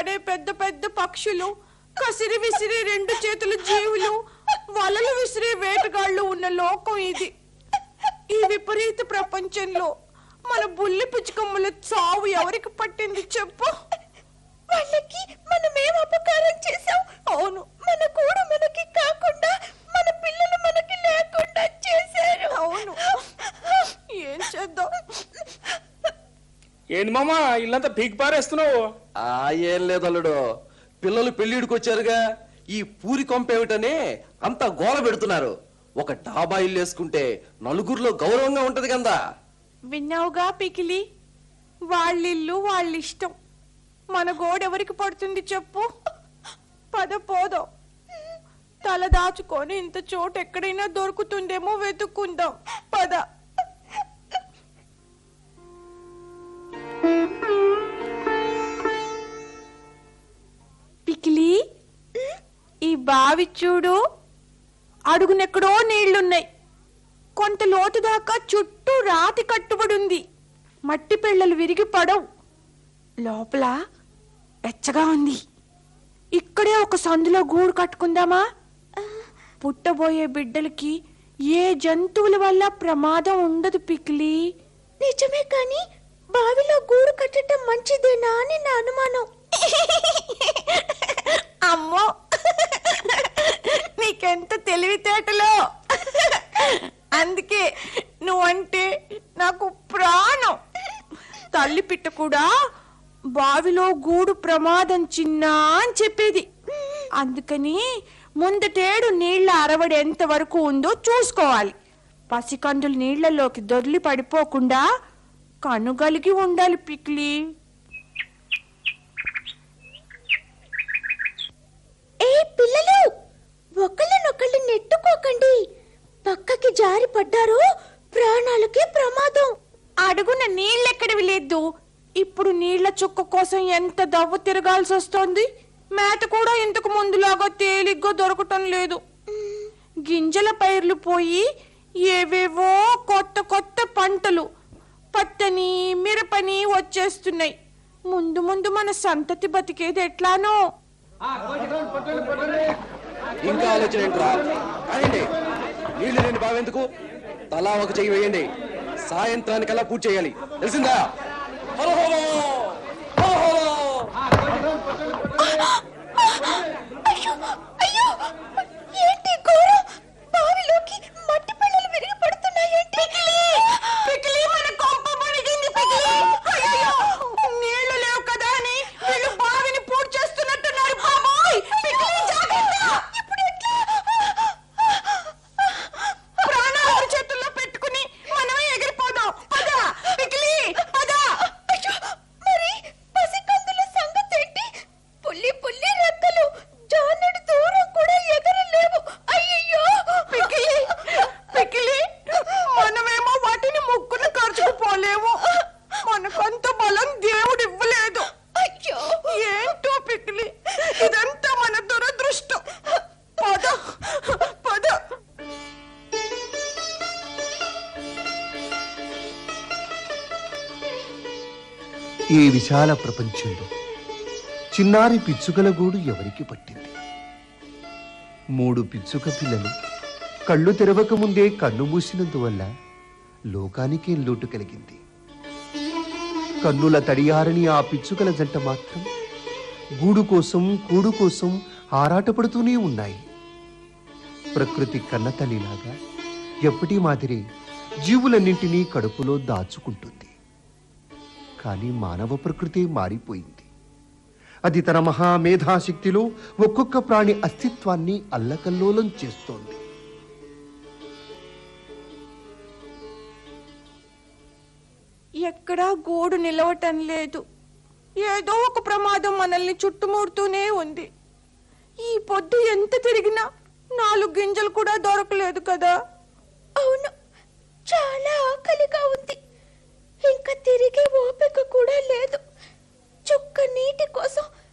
పడే పెద్ద పెద్ద పక్షులు కసిరి విసిరి రెండు చేతుల జీవులు వలలు విసిరే వేటగాళ్ళు ఉన్న లోకం ఇది ఈ విపరీత ప్రపంచంలో మన బుల్లి పిచ్చుకమ్మల చావు ఎవరికి పట్టింది చెప్పు వాళ్ళకి మనమేం అపకారం చేశాం అవును మన కూడా మనకి కాకుండా మన పిల్లలు మనకి లేకుండా చేశారు అవును ఏం చేద్దాం ఏంది మామా ఇల్లంతా పీకి పారేస్తున్నావు ఆ ఏం లేదు అల్లుడు పిల్లలు పెళ్లిడికి వచ్చారుగా ఈ పూరి కొంపేమిటని అంత గోల పెడుతున్నారు ఒక డాబా ఇల్లు వేసుకుంటే నలుగురిలో గౌరవంగా ఉంటది కదా విన్నావుగా పికిలి వాళ్ళిల్లు వాళ్ళిష్టం మన గోడెవరికి పడుతుంది చెప్పు పద పోదాం తల దాచుకొని ఇంత చోటు ఎక్కడైనా దొరుకుతుందేమో వెతుక్కుందాం పద పికిలి ఈ బావి చూడు అడుగునెక్కడో నీళ్లున్నాయి కొంత లోతు దాకా చుట్టూ రాతి కట్టుబడి ఉంది మట్టి పిల్లలు విరిగి పడవు లోపల వెచ్చగా ఉంది ఇక్కడే ఒక సందులో గూడు కట్టుకుందామా పుట్టబోయే బిడ్డలకి ఏ జంతువుల వల్ల ప్రమాదం ఉండదు పిక్లీ నిజమే కానీ బావిలో గూడు కట్టడం మంచిదేనా అని నా అనుమానం అమ్మో నీకెంత తెలివితేటలో అందుకే నువ్వంటే నాకు ప్రాణం తల్లి పిట్ట కూడా బావిలో గూడు ప్రమాదం చిన్నా అని చెప్పేది అందుకని ముందటేడు నీళ్ల అరవడి ఎంత వరకు ఉందో చూసుకోవాలి పసికందులు నీళ్లలోకి దొర్లి పడిపోకుండా కనుగలిగి ఉండాలి పిక్లీ ఏ పిల్లలు ఒకళ్ళనొకళ్ళు నెట్టుకోకండి పక్కకి జారి పడ్డారు ప్రాణాలకి ప్రమాదం అడుగున నీళ్ళెక్కడివి లేదు ఇప్పుడు నీళ్ల చుక్క కోసం ఎంత దవ్వ తిరగాల్సి వస్తోంది మేత కూడా ఇంతకు ముందులాగా తేలిగ్గా దొరకటం లేదు గింజల పైర్లు పోయి ఏవేవో కొత్త కొత్త పంటలు పత్తని మిరపని వచ్చేస్తున్నాయి ముందు ముందు మన సంతతి బతికేది ఎట్లానో ఇంకా ఆలోచన ఏంట్రా కానివ్వండి నీళ్లు లేని బావెందుకు తలా ఒక చెయ్యి వేయండి సాయంత్రానికల్లా పూర్తి చేయాలి తెలిసిందా హలో హలో హలో హలో అయ్యో అయ్యో ఏంటి ఘోరం బావిలోకి మట్టి పిల్లలు విరిగి పడుతున్నాయేంటి పికిలి మన కొంప మునిగింది పికిలి అయ్యో నీళ్లు లేవు కదా అని వీళ్ళు బావిని పూర్తి చేస్తున్నట్టున్నారు బాబోయ్ పికిలి జాగ్రత్త ఇప్పుడు ఎట్లా ప్రాణాలు చేతుల్లో పెట్టుకుని మనమే ఎగిరిపోదాం పద పికిలి పద అయ్యో మరి పసికందుల సంగతేంటి పుల్లి పుల్లి రెక్కలు జానెడు దూరం కూడా ఎగరలేవు అయ్యయ్యో పికిలి పికిలి మనమేమో వాటిని ముక్కును ఖర్చుకుపోలేము మనకంత బలం దేవుడు ఇవ్వలేదు అయ్యో ఏంటో పికిలి ఇదంతా మన దురదృష్టం పద పద ఈ విశాల ప్రపంచంలో చిన్నారి పిచ్చుకల గూడు ఎవరికి పట్టింది మూడు పిచ్చుక పిల్లలు కళ్ళు తెరవక ముందే కన్ను మూసినందువల్ల లోకానికే లోటు కలిగింది కన్నుల తడియారని ఆ పిచ్చుకల జంట మాత్రం గూడు కోసం కూడు కోసం ఆరాటపడుతూనే ఉన్నాయి ప్రకృతి కన్నతల్లిలాగా ఎప్పటి మాదిరి జీవులన్నింటినీ కడుపులో దాచుకుంటుంది కానీ మానవ ప్రకృతి మారిపోయింది అది తన మహామేధాశక్తిలో ఒక్కొక్క ప్రాణి అస్తిత్వాన్ని అల్లకల్లోలం చేస్తోంది ఎక్కడా గూడు నిలవటం లేదు ఏదో ఒక ప్రమాదం మనల్ని చుట్టుముడుతూనే ఉంది ఈ పొద్దు ఎంత తిరిగినా నాలుగు గింజలు కూడా దొరకలేదు కదా అవును చాలా ఆకలిగా ఉంది ఇంకా తిరిగే ఓపిక కూడా లేదు చుక్క నీటి కోసం